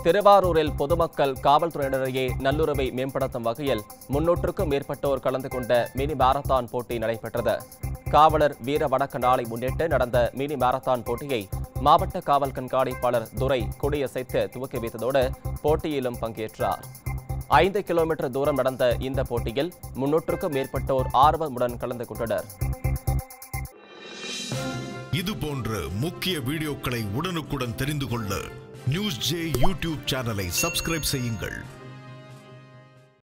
திருவாரூரில் பொதுமக்கள் காவல்துறையினரையே நல்லுறவை மேம்படுத்தும் வகையில் முன்னூற்றுக்கும் மேற்பட்டோர் கலந்து கொண்ட மினி மாரத்தான் போட்டி நடைபெற்றது காவலர் வீர வணக்க நாளை முன்னிட்டு நடந்த மினி மாரத்தான் போட்டியை மாவட்ட காவல் கண்காணிப்பாளர் துரை கொடியசைத்து துவக்கி வைத்ததோடு போட்டியிலும் பங்கேற்றார் ஐந்து கிலோமீட்டர் தூரம் நடந்த இந்த போட்டியில் முன்னூற்றுக்கும் மேற்பட்டோர் ஆர்வமுடன் கலந்து கொண்டனர் இது போன்ற முக்கிய வீடியோக்களை உடனுக்குடன் தெரிந்து கொள்ள நியூஸ் ஜே யூடியூப் சேனலை சப்ஸ்கிரைப் செய்யுங்கள்